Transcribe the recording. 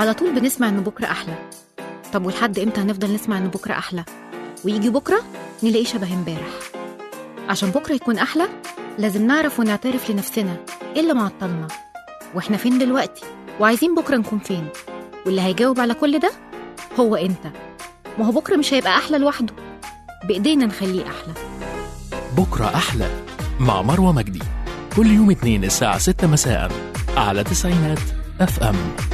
على طول بنسمع إن بكرة أحلى طب ولحد إمتى هنفضل نسمع إن بكرة أحلى ويجي بكرة نلاقيه شبه امبارح عشان بكرة يكون أحلى لازم نعرف ونعترف لنفسنا إيه اللي معطلنا وإحنا فين دلوقتي وعايزين بكرة نكون فين واللي هيجاوب على كل ده هو أنت ما هو بكرة مش هيبقى أحلى لوحده بإيدينا نخليه أحلى بكرة أحلى مع مروة مجدي كل يوم اثنين الساعة 6 مساء على تسعينات اف ام